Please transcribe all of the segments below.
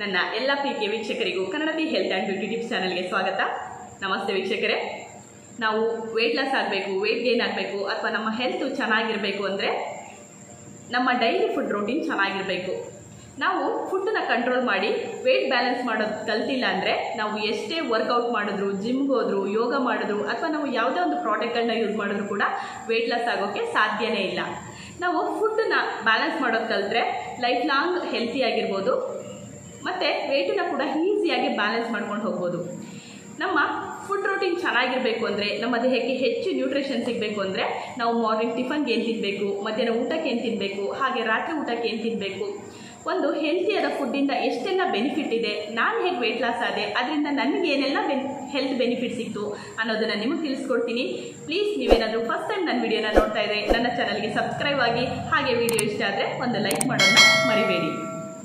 ನನ್ನ ಎಲ್ಲ ಪ್ರೀತಿಯ ವೀಕ್ಷಕರಿಗೂ Kannadathi health and beauty tips ಚಾನಲ್ಗೆ ಸ್ವಾಗತ ನಮಸ್ತೆ ವೀಕ್ಷಕರೇ ನಾವು ವೆಯ್ಟ್ ಲಾಸ್ ಆಗಬೇಕು ವೆಯ್ಟ್ ಗೇನ್ ಆಗಬೇಕು ಅಥವಾ ನಮ್ಮ ಹೆಲ್ತ್ ಚೆನ್ನಾಗಿರಬೇಕು ಅಂದರೆ ನಮ್ಮ ಡೈಲಿ ಫುಡ್ ರೋಟೀನ್ ಚೆನ್ನಾಗಿರಬೇಕು ನಾವು ಫುಡ್ಡನ್ನ ಕಂಟ್ರೋಲ್ ಮಾಡಿ ವೆಯ್ಟ್ ಬ್ಯಾಲೆನ್ಸ್ ಮಾಡೋದು ಕಲ್ತಿಲ್ಲ ಅಂದರೆ ನಾವು ಎಷ್ಟೇ ವರ್ಕೌಟ್ ಮಾಡಿದ್ರು ಜಿಮ್ಗೆ ಹೋದ್ರು ಯೋಗ ಮಾಡಿದ್ರು ಅಥವಾ ನಾವು ಯಾವುದೇ ಒಂದು ಪ್ರಾಡಕ್ಟ್ಗಳನ್ನ ಯೂಸ್ ಮಾಡಿದ್ರು ಕೂಡ ವೆಯ್ಟ್ ಲಾಸ್ ಆಗೋಕ್ಕೆ ಸಾಧ್ಯನೇ ಇಲ್ಲ ನಾವು ಫುಡ್ಡನ್ನ ಬ್ಯಾಲೆನ್ಸ್ ಮಾಡೋದು ಕಲಿತ್ರೆ ಲೈಫ್ ಲಾಂಗ್ ಹೆಲ್ತಿ ಆಗಿರ್ಬೋದು ಮತ್ತು ವೆಯ್ಟನ್ನ ಕೂಡ ಈಸಿಯಾಗಿ ಬ್ಯಾಲೆನ್ಸ್ ಮಾಡ್ಕೊಂಡು ಹೋಗ್ಬೋದು ನಮ್ಮ ಫುಡ್ ರೋಟೀನ್ ಚೆನ್ನಾಗಿರಬೇಕು ಅಂದರೆ ನಮ್ಮ ದೇಹಕ್ಕೆ ಹೆಚ್ಚು ನ್ಯೂಟ್ರಿಷನ್ ಸಿಗಬೇಕು ಅಂದರೆ ನಾವು ಮಾರ್ನಿಂಗ್ ಟಿಫನ್ಗೆ ಏನು ತಿನ್ನಬೇಕು ಮಧ್ಯಾಹ್ನ ಊಟಕ್ಕೆ ಏನು ತಿನ್ನಬೇಕು ಹಾಗೆ ರಾತ್ರಿ ಊಟಕ್ಕೆ ಏನು ತಿನ್ನಬೇಕು ಒಂದು ಹೆಲ್ತಿಯಾದ ಫುಡ್ಡಿಂದ ಎಷ್ಟೆಲ್ಲ ಬೆನಿಫಿಟ್ ಇದೆ ನಾನು ಹೇಗೆ ವೆಯ್ಟ್ ಲಾಸ್ ಆದೆ ಅದರಿಂದ ನನಗೆ ಏನೆಲ್ಲ ಬೆನ್ ಹೆಲ್ತ್ ಬೆನಿಫಿಟ್ ಸಿಕ್ತು ಅನ್ನೋದನ್ನು ನಿಮಗೆ ತಿಳಿಸ್ಕೊಡ್ತೀನಿ ಪ್ಲೀಸ್ ನೀವೇನಾದರೂ ಫಸ್ಟ್ ಟೈಮ್ ನನ್ನ ವಿಡಿಯೋನ ನೋಡ್ತಾ ಇದ್ದರೆ ನನ್ನ ಚಾನಲ್ಗೆ ಸಬ್ಸ್ಕ್ರೈಬ್ ಆಗಿ ಹಾಗೆ ವಿಡಿಯೋ ಇಷ್ಟ ಆದರೆ ಒಂದು ಲೈಕ್ ಮಾಡೋದನ್ನ ಮರಿಬೇಡಿ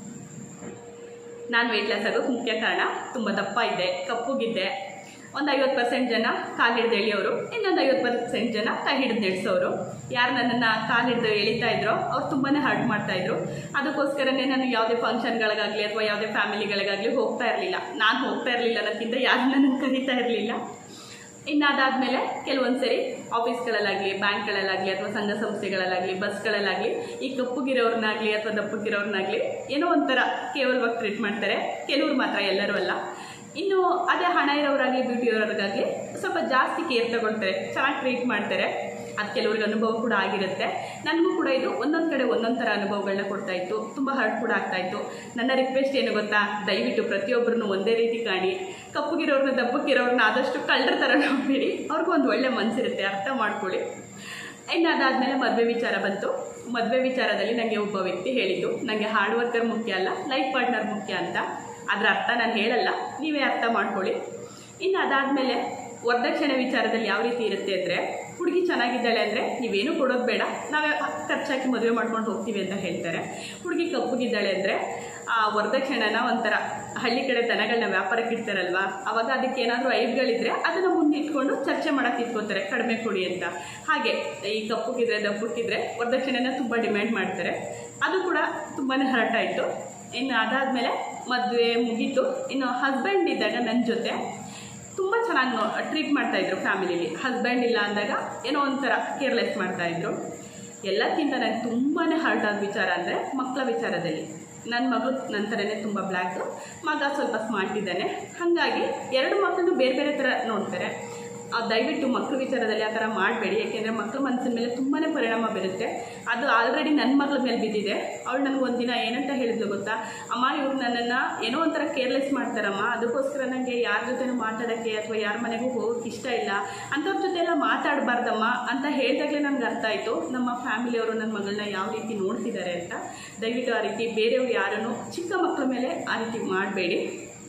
ನಾನು ವೆಯ್ಟ್ ಲಾಸ್ ಆಗೋಕ್ಕೆ ಮುಖ್ಯ ಕಾರಣ ತುಂಬ ದಪ್ಪ ಇದ್ದೆ ಕಪ್ಪುಗಿದ್ದೆ ಒಂದು ಐವತ್ತು ಪರ್ಸೆಂಟ್ ಜನ ಕಾಲು ಹಿಡಿದು ಎಳೆಯೋರು ಇನ್ನೊಂದು ಐವತ್ತು ಪರ್ಸೆಂಟ್ ಜನ ಕೈ ಹಿಡಿದು ನಡೆಸೋರು ಯಾರು ನನ್ನನ್ನು ಕಾಲು ಹಿಡಿದು ಎಳಿತಾ ಇದ್ರೋ ಅವ್ರು ತುಂಬಾ ಹರ್ಟ್ ಮಾಡ್ತಾಯಿದ್ರು ಅದಕ್ಕೋಸ್ಕರನೇ ನಾನು ಯಾವುದೇ ಫಂಕ್ಷನ್ಗಳಿಗಾಗಲಿ ಅಥವಾ ಯಾವುದೇ ಫ್ಯಾಮಿಲಿಗಳಿಗಾಗಲಿ ಹೋಗ್ತಾ ಇರಲಿಲ್ಲ ನಾನು ಹೋಗ್ತಾ ಇರಲಿಲ್ಲ ಅನ್ನೋಕ್ಕಿಂತ ಯಾರು ನನ್ನನ್ನು ಕರೀತಾ ಇರಲಿಲ್ಲ ಇನ್ನು ಅದಾದಮೇಲೆ ಕೆಲವೊಂದು ಸರಿ ಆಫೀಸ್ಗಳಲ್ಲಾಗಲಿ ಬ್ಯಾಂಕ್ಗಳಲ್ಲಾಗಲಿ ಅಥವಾ ಸಂಘ ಸಂಸ್ಥೆಗಳಲ್ಲಾಗಲಿ ಬಸ್ಗಳಲ್ಲಾಗಲಿ ಈ ಕಪ್ಪುಗಿರೋರ್ನಾಗಲಿ ಅಥವಾ ದಪ್ಪಗಿರೋರ್ನಾಗಲಿ ಏನೋ ಒಂಥರ ಕೇವಲವಾಗಿ ಟ್ರೀಟ್ ಮಾಡ್ತಾರೆ ಕೆಲವ್ರು ಮಾತ್ರ ಎಲ್ಲರೂ ಅಲ್ಲ ಇನ್ನು ಅದೇ ಹಣ ಇರೋರಾಗಲಿ ಬ್ಯೂಟಿ ಇರೋರಿಗಾಗಲಿ ಸ್ವಲ್ಪ ಜಾಸ್ತಿ ಕೇರ್ ತಗೊಳ್ತಾರೆ ಚೆನ್ನಾಗಿ ಟ್ರೀಟ್ ಮಾಡ್ತಾರೆ ಅದು ಕೆಲವ್ರಿಗೆ ಅನುಭವ ಕೂಡ ಆಗಿರುತ್ತೆ ನನಗೂ ಕೂಡ ಇದು ಒಂದೊಂದು ಕಡೆ ಒಂದೊಂದು ಥರ ಅನುಭವಗಳನ್ನ ಕೊಡ್ತಾ ಇತ್ತು ತುಂಬ ಹರ್ಟ್ ಕೂಡ ಆಗ್ತಾ ಇತ್ತು ನನ್ನ ರಿಕ್ವೆಸ್ಟ್ ಏನು ಗೊತ್ತಾ ದಯವಿಟ್ಟು ಪ್ರತಿಯೊಬ್ಬರನ್ನು ಒಂದೇ ರೀತಿ ಕಾಣಿ ಕಪ್ಪುಗಿರೋರ್ನ ದಪ್ಪಕ್ಕಿರೋರ್ನ ಆದಷ್ಟು ಕಳ್ಳರ ಥರ ನೋಡಬೇಡಿ ಅವ್ರಿಗೂ ಒಂದು ಒಳ್ಳೆ ಮನಸ್ಸಿರುತ್ತೆ ಅರ್ಥ ಮಾಡ್ಕೊಳ್ಳಿ ಇನ್ನು ಅದಾದಮೇಲೆ ಮದುವೆ ವಿಚಾರ ಬಂತು ಮದುವೆ ವಿಚಾರದಲ್ಲಿ ನನಗೆ ಒಬ್ಬ ವ್ಯಕ್ತಿ ಹೇಳಿದ್ದು ನನಗೆ ಹಾರ್ಡ್ ವರ್ಕರ್ ಮುಖ್ಯ ಅಲ್ಲ ಲೈಫ್ ಪಾರ್ಟ್ನರ್ ಮುಖ್ಯ ಅಂತ ಅದರ ಅರ್ಥ ನಾನು ಹೇಳಲ್ಲ ನೀವೇ ಅರ್ಥ ಮಾಡ್ಕೊಳ್ಳಿ ಇನ್ನು ಅದಾದಮೇಲೆ ವರದಕ್ಷಿಣೆ ವಿಚಾರದಲ್ಲಿ ಯಾವ ರೀತಿ ಇರುತ್ತೆ ಅಂದರೆ ಹುಡುಗಿ ಚೆನ್ನಾಗಿದ್ದಾಳೆ ಅಂದರೆ ನೀವೇನು ಕೊಡೋದು ಬೇಡ ನಾವೇ ಖರ್ಚಾಕಿ ಮದುವೆ ಮಾಡ್ಕೊಂಡು ಹೋಗ್ತೀವಿ ಅಂತ ಹೇಳ್ತಾರೆ ಹುಡುಗಿ ಕಪ್ಪುಗಿದ್ದಾಳೆ ಅಂದರೆ ಆ ವರದಕ್ಷಿಣೆನ ಒಂಥರ ಹಳ್ಳಿ ಕಡೆ ದನಗಳನ್ನ ವ್ಯಾಪಾರಕ್ಕೆ ಇಡ್ತಾರಲ್ವಾ ಅವಾಗ ಅದಕ್ಕೆ ಏನಾದರೂ ಐಬ್ಗಳಿದ್ರೆ ಅದನ್ನು ಮುಂದೆ ಇಟ್ಕೊಂಡು ಚರ್ಚೆ ಮಾಡೋಕ್ಕೆ ಇಟ್ಕೋತಾರೆ ಕಡಿಮೆ ಕೊಡಿ ಅಂತ ಹಾಗೆ ಈ ಕಪ್ಪುಗಿದ್ರೆ ದಪ್ಪಕ್ಕಿದ್ರೆ ವರದಕ್ಷಿಣೆನ ತುಂಬ ಡಿಮ್ಯಾಂಡ್ ಮಾಡ್ತಾರೆ ಅದು ಕೂಡ ತುಂಬಾ ಹರ್ಟ್ ಆಯಿತು ಇನ್ನು ಅದಾದಮೇಲೆ ಮದುವೆ ಮುಗೀತು ಇನ್ನು ಹಸ್ಬೆಂಡ್ ಇದ್ದಾಗ ನನ್ನ ಜೊತೆ ತುಂಬ ಚೆನ್ನಾಗಿ ನೋ ಟ್ರೀಟ್ ಮಾಡ್ತಾಯಿದ್ರು ಫ್ಯಾಮಿಲಿಲಿ ಹಸ್ಬೆಂಡ್ ಇಲ್ಲ ಅಂದಾಗ ಏನೋ ಒಂಥರ ಕೇರ್ಲೆಸ್ ಮಾಡ್ತಾಯಿದ್ರು ಎಲ್ಲಕ್ಕಿಂತ ನನಗೆ ತುಂಬಾ ಹರ್ಟ್ ಆದ ವಿಚಾರ ಅಂದರೆ ಮಕ್ಕಳ ವಿಚಾರದಲ್ಲಿ ನನ್ನ ಮಗಳು ನನ್ನ ಥರನೇ ತುಂಬ ಬ್ಲ್ಯಾಕು ಮಗ ಸ್ವಲ್ಪ ಸ್ಮಾರ್ಟ್ ಇದ್ದಾನೆ ಹಾಗಾಗಿ ಎರಡು ಮಕ್ಕಳನ್ನು ಬೇರೆ ಬೇರೆ ಥರ ನೋಡ್ತಾರೆ ಆ ದಯವಿಟ್ಟು ಮಕ್ಕಳ ವಿಚಾರದಲ್ಲಿ ಆ ಥರ ಮಾಡಬೇಡಿ ಯಾಕೆಂದರೆ ಮಕ್ಕಳ ಮನಸ್ಸಿನ ಮೇಲೆ ತುಂಬಾ ಪರಿಣಾಮ ಬೀರುತ್ತೆ ಅದು ಆಲ್ರೆಡಿ ನನ್ನ ಮಗಳ ಮೇಲೆ ಬಿದ್ದಿದೆ ಅವಳು ನನಗೆ ಒಂದಿನ ಏನಂತ ಹೇಳಿದ್ಲು ಗೊತ್ತಾ ಅಮ್ಮ ಇವ್ರು ನನ್ನನ್ನು ಏನೋ ಒಂಥರ ಕೇರ್ಲೆಸ್ ಮಾಡ್ತಾರಮ್ಮ ಅದಕ್ಕೋಸ್ಕರ ನನಗೆ ಯಾರ ಜೊತೆನೂ ಮಾತಾಡೋಕ್ಕೆ ಅಥವಾ ಯಾರ ಮನೆಗೂ ಹೋಗೋಕ್ಕೆ ಇಷ್ಟ ಇಲ್ಲ ಅಂಥವ್ರ ಜೊತೆ ಎಲ್ಲ ಮಾತಾಡಬಾರ್ದಮ್ಮ ಅಂತ ಹೇಳಿದಾಗಲೇ ನನಗೆ ಅರ್ಥ ಆಯಿತು ನಮ್ಮ ಫ್ಯಾಮಿಲಿಯವರು ನನ್ನ ಮಗಳನ್ನ ಯಾವ ರೀತಿ ನೋಡ್ತಿದ್ದಾರೆ ಅಂತ ದಯವಿಟ್ಟು ಆ ರೀತಿ ಬೇರೆಯವ್ರು ಯಾರನ್ನು ಚಿಕ್ಕ ಮಕ್ಕಳ ಮೇಲೆ ಆ ರೀತಿ ಮಾಡಬೇಡಿ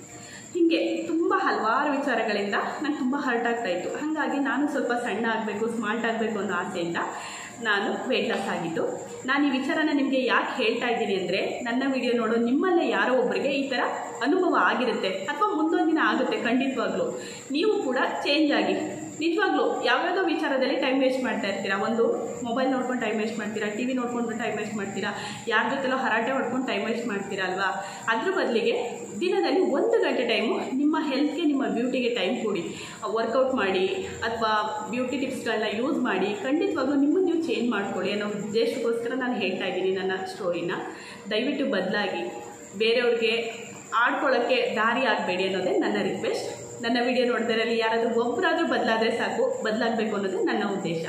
ಹೀಗೆ ತುಂಬ ಹಲವಾರು ವಿಚಾರಗಳಿಂದ ನಂಗೆ ತುಂಬ ಹರ್ಟ್ ಆಗ್ತಾ ಇತ್ತು ಹಾಗಾಗಿ ನಾನು ಸ್ವಲ್ಪ ಸಣ್ಣ ಆಗಬೇಕು ಸ್ಮಾರ್ಟ್ ಆಗಬೇಕು ಅನ್ನೋ ಆಸೆಯಿಂದ ನಾನು ವೆಯ್ಟ್ ಲಾಸ್ ಆಗಿದ್ದು ನಾನು ಈ ವಿಚಾರನ ನಿಮಗೆ ಯಾಕೆ ಹೇಳ್ತಾ ಇದ್ದೀನಿ ಅಂದರೆ ನನ್ನ ವಿಡಿಯೋ ನೋಡೋ ನಿಮ್ಮಲ್ಲೇ ಯಾರೋ ಒಬ್ಬರಿಗೆ ಈ ಥರ ಅನುಭವ ಆಗಿರುತ್ತೆ ಅಥವಾ ಮುಂದೊಂದು ದಿನ ಆಗುತ್ತೆ ಖಂಡಿತವಾಗ್ಲೂ ನೀವು ಕೂಡ ಚೇಂಜ್ ಆಗಿ ನಿಜವಾಗ್ಲೂ ಯಾವ್ಯಾವುದೋ ವಿಚಾರದಲ್ಲಿ ಟೈಮ್ ವೇಸ್ಟ್ ಮಾಡ್ತಾ ಇರ್ತೀರಾ ಒಂದು ಮೊಬೈಲ್ ನೋಡ್ಕೊಂಡು ಟೈಮ್ ವೇಸ್ಟ್ ಮಾಡ್ತೀರಾ ಟಿ ವಿ ನೋಡ್ಕೊಂಡು ಟೈಮ್ ವೇಸ್ಟ್ ಮಾಡ್ತೀರಾ ಯಾರ ಜೊತೆಲೋ ಹರಾಟೆ ಹೊಡ್ಕೊಂಡು ಟೈಮ್ ವೇಸ್ಟ್ ಮಾಡ್ತೀರಾ ಅಲ್ವಾ ಅದ್ರ ಬದಲಿಗೆ ದಿನದಲ್ಲಿ ಒಂದು ಗಂಟೆ ಟೈಮು ನಿಮ್ಮ ಹೆಲ್ತ್ಗೆ ನಿಮ್ಮ ಬ್ಯೂಟಿಗೆ ಟೈಮ್ ಕೊಡಿ ವರ್ಕೌಟ್ ಮಾಡಿ ಅಥವಾ ಬ್ಯೂಟಿ ಟಿಪ್ಸ್ಗಳನ್ನ ಯೂಸ್ ಮಾಡಿ ಖಂಡಿತವಾಗ್ಲೂ ನಿಮ್ಮನ್ನು ನೀವು ಚೇಂಜ್ ಮಾಡ್ಕೊಳ್ಳಿ ಅನ್ನೋ ಉದ್ದೇಶಕ್ಕೋಸ್ಕರ ನಾನು ಹೇಳ್ತಾ ಇದ್ದೀನಿ ನನ್ನ ಸ್ಟೋರಿನ ದಯವಿಟ್ಟು ಬದಲಾಗಿ ಬೇರೆಯವ್ರಿಗೆ ಆಡ್ಕೊಳ್ಳೋಕ್ಕೆ ದಾರಿ ಆಗಬೇಡಿ ಅನ್ನೋದೇ ನನ್ನ ರಿಕ್ವೆಸ್ಟ್ ನನ್ನ ವಿಡಿಯೋ ನೋಡಿದ್ರಲ್ಲಿ ಯಾರಾದರೂ ಒಬ್ಬರಾದರೂ ಬದಲಾದರೆ ಸಾಕು ಬದಲಾಗಬೇಕು ಅನ್ನೋದೇ ನನ್ನ ಉದ್ದೇಶ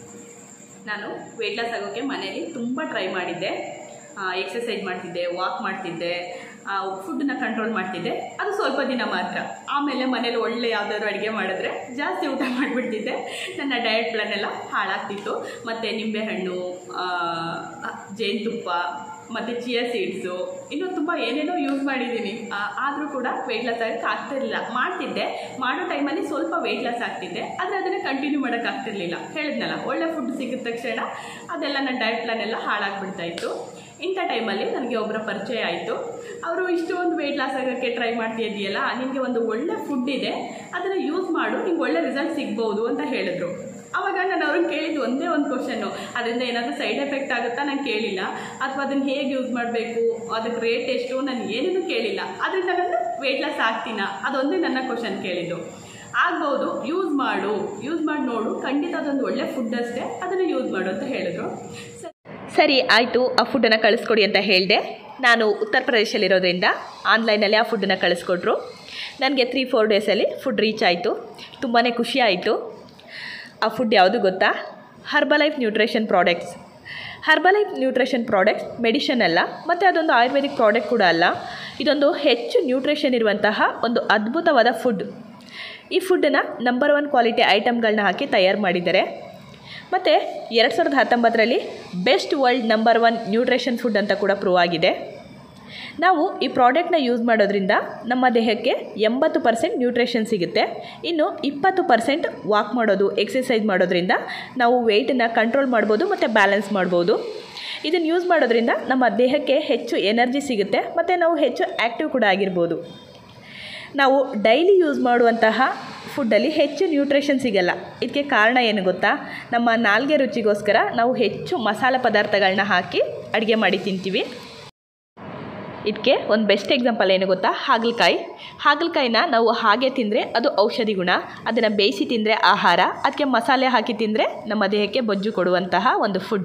ನಾನು ವೆಯ್ಟ್ ಲಾಸ್ ಆಗೋಕ್ಕೆ ಮನೆಯಲ್ಲಿ ತುಂಬ ಟ್ರೈ ಮಾಡಿದ್ದೆ ಎಕ್ಸಸೈಸ್ ಮಾಡ್ತಿದ್ದೆ ವಾಕ್ ಮಾಡ್ತಿದ್ದೆ ಫುಡ್ಡನ್ನ ಕಂಟ್ರೋಲ್ ಮಾಡ್ತಿದ್ದೆ ಅದು ಸ್ವಲ್ಪ ದಿನ ಮಾತ್ರ ಆಮೇಲೆ ಮನೇಲಿ ಒಳ್ಳೆ ಯಾವುದಾದ್ರು ಅಡುಗೆ ಮಾಡಿದ್ರೆ ಜಾಸ್ತಿ ಊಟ ಮಾಡಿಬಿಡ್ತಿದ್ದೆ ನನ್ನ ಡಯಟ್ ಪ್ಲಾನ್ ಎಲ್ಲ ಹಾಳಾಗ್ತಿತ್ತು ಮತ್ತು ನಿಂಬೆಹಣ್ಣು ಜೇನುತುಪ್ಪ ಮತ್ತು ಚಿಯಾ ಸೀಡ್ಸು ಇನ್ನೂ ತುಂಬ ಏನೇನೋ ಯೂಸ್ ಮಾಡಿದ್ದೀನಿ ಆದರೂ ಕೂಡ ವೆಯ್ಟ್ ಲಾಸ್ ಆಗೋಕ್ಕೆ ಆಗ್ತಿರಲಿಲ್ಲ ಮಾಡ್ತಿದ್ದೆ ಮಾಡೋ ಟೈಮಲ್ಲಿ ಸ್ವಲ್ಪ ವೆಯ್ಟ್ ಲಾಸ್ ಆಗ್ತಿದ್ದೆ ಆದರೆ ಅದನ್ನು ಕಂಟಿನ್ಯೂ ಮಾಡೋಕ್ಕೆ ಆಗ್ತಿರ್ಲಿಲ್ಲ ಹೇಳಿದ್ನಲ್ಲ ಒಳ್ಳೆ ಫುಡ್ ಸಿಕ್ಕಿದ ತಕ್ಷಣ ಅದೆಲ್ಲ ನನ್ನ ಡಯಟ್ ಪ್ಲಾನ್ ಎಲ್ಲ ಹಾಳಾಗ್ಬಿಡ್ತಾ ಇತ್ತು ಇಂಥ ಟೈಮಲ್ಲಿ ನನಗೆ ಒಬ್ಬರ ಪರಿಚಯ ಆಯಿತು ಅವರು ಇಷ್ಟೊಂದು ವೆಯ್ಟ್ ಲಾಸ್ ಆಗೋಕ್ಕೆ ಟ್ರೈ ಮಾಡ್ತಿದ್ದೀಯಲ್ಲ ನಿನಗೆ ಒಂದು ಒಳ್ಳೆ ಫುಡ್ ಇದೆ ಅದನ್ನು ಯೂಸ್ ಮಾಡು ನಿಂಗೆ ಒಳ್ಳೆ ರಿಸಲ್ಟ್ ಸಿಗ್ಬೋದು ಅಂತ ಹೇಳಿದ್ರು ಅವಾಗ ನಾನು ಅವ್ರನ್ನ ಕೇಳಿದ್ದು ಒಂದೇ ಒಂದು ಕ್ವಶನ್ನು ಅದರಿಂದ ಏನಾದರೂ ಸೈಡ್ ಎಫೆಕ್ಟ್ ಆಗುತ್ತಾ ನಾನು ಕೇಳಿಲ್ಲ ಅಥವಾ ಅದನ್ನು ಹೇಗೆ ಯೂಸ್ ಮಾಡಬೇಕು ಅದಕ್ಕೆ ರೇಟ್ ಎಷ್ಟು ನಾನು ಏನೇನು ಕೇಳಿಲ್ಲ ಅದರಿಂದ ನಾನು ವೆಯ್ಟ್ ಲಾಸ್ ಆಗ್ತೀನಾ ಅದೊಂದೇ ನನ್ನ ಕ್ವಶನ್ ಕೇಳಿದ್ದು ಆಗ್ಬೋದು ಯೂಸ್ ಮಾಡು ಯೂಸ್ ಮಾಡಿ ನೋಡು ಖಂಡಿತ ಅದೊಂದು ಒಳ್ಳೆ ಫುಡ್ ಅಷ್ಟೇ ಅದನ್ನು ಯೂಸ್ ಮಾಡು ಅಂತ ಹೇಳಿದ್ರು ಸರಿ ಆಯಿತು ಆ ಫುಡ್ಡನ್ನು ಕಳಿಸ್ಕೊಡಿ ಅಂತ ಹೇಳಿದೆ ನಾನು ಉತ್ತರ ಪ್ರದೇಶದಲ್ಲಿರೋದ್ರಿಂದ ಆನ್ಲೈನಲ್ಲಿ ಆ ಫುಡ್ಡನ್ನು ಕಳಿಸ್ಕೊಟ್ರು ನನಗೆ ತ್ರೀ ಫೋರ್ ಡೇಸಲ್ಲಿ ಫುಡ್ ರೀಚ್ ಆಯಿತು ತುಂಬಾ ಖುಷಿ ಆಯಿತು ಆ ಫುಡ್ ಯಾವುದು ಗೊತ್ತಾ Herbalife nutrition products Herbalife nutrition products medicine ಅಲ್ಲ ಮತ್ತು ಅದೊಂದು ಆಯುರ್ವೇದಿಕ್ ಪ್ರಾಡಕ್ಟ್ ಕೂಡ ಅಲ್ಲ ಇದೊಂದು ಹೆಚ್ಚು ನ್ಯೂಟ್ರಿಷನ್ ಇರುವಂತಹ ಒಂದು ಅದ್ಭುತವಾದ ಫುಡ್ ಈ ಫುಡ್ಡನ್ನು ನಂಬರ್ ಒನ್ ಕ್ವಾಲಿಟಿ ಐಟಮ್ಗಳನ್ನ ಹಾಕಿ ತಯಾರು ಮಾಡಿದ್ದಾರೆ ಮತ್ತು ಎರಡು ಸಾವಿರದ ಹತ್ತೊಂಬತ್ತರಲ್ಲಿ best world number one nutrition food ಅಂತ ಕೂಡ ಪ್ರೂವ್ ಆಗಿದೆ ನಾವು ಈ ಪ್ರಾಡಕ್ಟ್ನ ಯೂಸ್ ಮಾಡೋದ್ರಿಂದ ನಮ್ಮ ದೇಹಕ್ಕೆ ಎಂಬತ್ತು ಪರ್ಸೆಂಟ್ ನ್ಯೂಟ್ರಿಷನ್ ಸಿಗುತ್ತೆ ಇನ್ನು ಇಪ್ಪತ್ತು ಪರ್ಸೆಂಟ್ ವಾಕ್ ಮಾಡೋದು ಎಕ್ಸಸೈಸ್ ಮಾಡೋದ್ರಿಂದ ನಾವು ವೆಯ್ಟನ್ನು ಕಂಟ್ರೋಲ್ ಮಾಡ್ಬೋದು ಮತ್ತು ಬ್ಯಾಲೆನ್ಸ್ ಮಾಡ್ಬೋದು ಇದನ್ನು ಯೂಸ್ ಮಾಡೋದ್ರಿಂದ ನಮ್ಮ ದೇಹಕ್ಕೆ ಹೆಚ್ಚು ಎನರ್ಜಿ ಸಿಗುತ್ತೆ ಮತ್ತು ನಾವು ಹೆಚ್ಚು ಆ್ಯಕ್ಟಿವ್ ಕೂಡ ಆಗಿರ್ಬೋದು ನಾವು ಡೈಲಿ ಯೂಸ್ ಮಾಡುವಂತಹ ಫುಡ್ಡಲ್ಲಿ ಹೆಚ್ಚು ನ್ಯೂಟ್ರಿಷನ್ ಸಿಗಲ್ಲ ಇದಕ್ಕೆ ಕಾರಣ ಏನು ಗೊತ್ತಾ ನಮ್ಮ ನಾಲ್ಗೆ ರುಚಿಗೋಸ್ಕರ ನಾವು ಹೆಚ್ಚು ಮಸಾಲೆ ಪದಾರ್ಥಗಳನ್ನ ಹಾಕಿ ಅಡುಗೆ ಮಾಡಿ ತಿಂತೀವಿ ಇದಕ್ಕೆ ಒಂದು ಬೆಸ್ಟ್ ಎಕ್ಸಾಂಪಲ್ ಏನು ಗೊತ್ತಾ ಹಾಗಲಕಾಯಿ ಹಾಗಲಕಾಯಿನ ನಾವು ಹಾಗೆ ತಿಂದರೆ ಅದು ಔಷಧಿ ಗುಣ ಅದನ್ನು ಬೇಯಿಸಿ ತಿಂದರೆ ಆಹಾರ ಅದಕ್ಕೆ ಮಸಾಲೆ ಹಾಕಿ ತಿಂದರೆ ನಮ್ಮ ದೇಹಕ್ಕೆ ಬೊಜ್ಜು ಕೊಡುವಂತಹ ಒಂದು food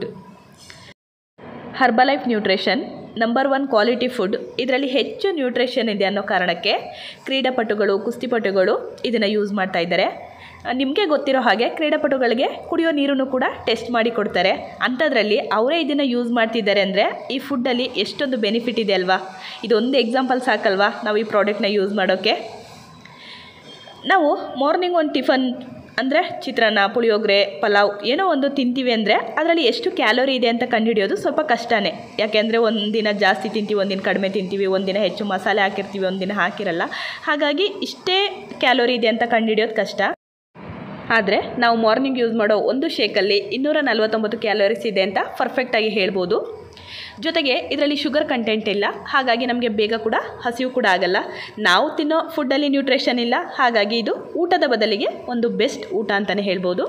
Herbalife nutrition number one quality food ಇದರಲ್ಲಿ ಹೆಚ್ಚು ನ್ಯೂಟ್ರಿಷನ್ ಇದೆ ಅನ್ನೋ ಕಾರಣಕ್ಕೆ ಕ್ರೀಡಾಪಟುಗಳು ಕುಸ್ತಿಪಟುಗಳು ಇದನ್ನು ಯೂಸ್ ಮಾಡ್ತಾ ಇದ್ದಾರೆ ನಿಮಗೆ ಗೊತ್ತಿರೋ ಹಾಗೆ ಕ್ರೀಡಾಪಟುಗಳಿಗೆ ಕುಡಿಯೋ ನೀರನ್ನು ಕೂಡ ಟೆಸ್ಟ್ ಮಾಡಿ ಕೊಡ್ತಾರೆ ಅಂಥದ್ರಲ್ಲಿ ಅವರೇ ಇದನ್ನು ಯೂಸ್ ಮಾಡ್ತಿದ್ದಾರೆ ಅಂದರೆ ಈ ಫುಡ್ಡಲ್ಲಿ ಎಷ್ಟೊಂದು ಬೆನಿಫಿಟ್ ಇದೆ ಅಲ್ವಾ ಇದೊಂದು ಎಕ್ಸಾಂಪಲ್ ಸಾಕಲ್ವಾ ನಾವು ಈ ಪ್ರಾಡಕ್ಟ್ನ ಯೂಸ್ ಮಾಡೋಕ್ಕೆ ನಾವು ಮಾರ್ನಿಂಗ್ ಒಂದು ಟಿಫನ್ ಅಂದರೆ ಚಿತ್ರಾನ್ನ ಪುಳಿಯೋಗರೆ ಪಲಾವ್ ಏನೋ ಒಂದು ತಿಂತೀವಿ ಅಂದರೆ ಅದರಲ್ಲಿ ಎಷ್ಟು ಕ್ಯಾಲೋರಿ ಇದೆ ಅಂತ ಕಂಡುಹಿಡಿಯೋದು ಸ್ವಲ್ಪ ಕಷ್ಟನೇ ಯಾಕೆಂದರೆ ಒಂದಿನ ಜಾಸ್ತಿ ತಿಂತೀವಿ ಒಂದಿನ ಕಡಿಮೆ ತಿಂತೀವಿ ಒಂದಿನ ಹೆಚ್ಚು ಮಸಾಲೆ ಹಾಕಿರ್ತೀವಿ ಒಂದಿನ ಹಾಕಿರಲ್ಲ ಹಾಗಾಗಿ ಇಷ್ಟೇ ಕ್ಯಾಲೋರಿ ಇದೆ ಅಂತ ಕಂಡುಹಿಡಿಯೋದು ಕಷ್ಟ ಆದರೆ ನಾವು ಮಾರ್ನಿಂಗ್ ಯೂಸ್ ಮಾಡೋ ಒಂದು ಶೇಕಲ್ಲಿ ಇನ್ನೂರ ನಲ್ವತ್ತೊಂಬತ್ತು ಕ್ಯಾಲೋರೀಸ್ ಇದೆ ಅಂತ ಪರ್ಫೆಕ್ಟಾಗಿ ಹೇಳ್ಬೋದು ಜೊತೆಗೆ ಇದರಲ್ಲಿ ಶುಗರ್ ಕಂಟೆಂಟ್ ಇಲ್ಲ ಹಾಗಾಗಿ ನಮಗೆ ಬೇಗ ಕೂಡ ಹಸಿವು ಕೂಡ ಆಗಲ್ಲ ನಾವು ತಿನ್ನೋ ಫುಡ್ಡಲ್ಲಿ ನ್ಯೂಟ್ರಿಷನ್ ಇಲ್ಲ ಹಾಗಾಗಿ ಇದು ಊಟದ ಬದಲಿಗೆ ಒಂದು ಬೆಸ್ಟ್ ಊಟ ಅಂತಲೇ ಹೇಳ್ಬೋದು